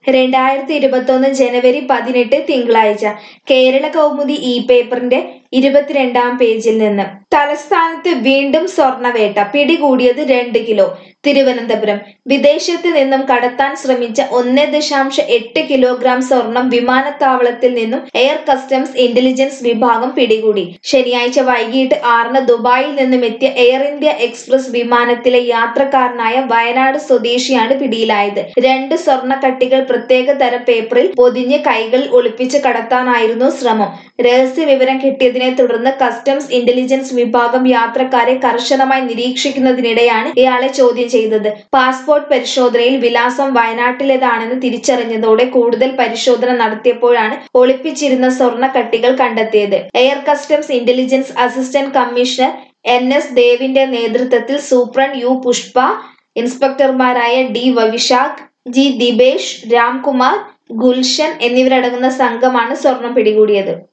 രണ്ടായിരത്തി ഇരുപത്തൊന്ന് ജനുവരി പതിനെട്ട് തിങ്കളാഴ്ച കേരള കൗമുദി ഇ പേപ്പറിന്റെ ഇരുപത്തിരണ്ടാം പേജിൽ നിന്ന് തലസ്ഥാനത്ത് വീണ്ടും സ്വർണവേട്ട പിടികൂടിയത് രണ്ട് കിലോ തിരുവനന്തപുരം വിദേശത്ത് നിന്നും കടത്താൻ ശ്രമിച്ച ഒന്ന് ദശാംശ എട്ട് കിലോഗ്രാം സ്വർണം വിമാനത്താവളത്തിൽ നിന്നും എയർ കസ്റ്റംസ് ഇന്റലിജൻസ് വിഭാഗം പിടികൂടി ശനിയാഴ്ച വൈകിട്ട് ആറിന് ദുബായിൽ നിന്നും എത്തിയ എയർ ഇന്ത്യ എക്സ്പ്രസ് വിമാനത്തിലെ യാത്രക്കാരനായ വയനാട് സ്വദേശിയാണ് പിടിയിലായത് രണ്ട് സ്വർണ്ണക്കട്ടികൾ പ്രത്യേക തരം പേപ്പറിൽ പൊതിഞ്ഞ് കൈകളിൽ ഒളിപ്പിച്ച് കടത്താനായിരുന്നു ശ്രമം രഹസ്യ വിവരം കിട്ടിയതിനെ തുടർന്ന് കസ്റ്റംസ് ഇന്റലിജൻസ് വിഭാഗം യാത്രക്കാരെ കർശനമായി നിരീക്ഷിക്കുന്നതിനിടെയാണ് ഇയാളെ ചോദ്യം ചെയ്തത് പാസ്പോർട്ട് പരിശോധനയിൽ വിലാസം വയനാട്ടിലേതാണെന്ന് തിരിച്ചറിഞ്ഞതോടെ കൂടുതൽ പരിശോധന നടത്തിയപ്പോഴാണ് ഒളിപ്പിച്ചിരുന്ന സ്വർണ്ണക്കട്ടികൾ കണ്ടെത്തിയത് air customs intelligence assistant commissioner N S ദേവിന്റെ നേതൃത്വത്തിൽ സൂപ്രണ്ട് യു പുഷ്പ ഇൻസ്പെക്ടർമാരായ ഡി വവിശാഖ് ജി ദിബേഷ് രാംകുമാർ ഗുൽഷൻ എന്നിവരടങ്ങുന്ന സംഘമാണ് സ്വർണം പിടികൂടിയത്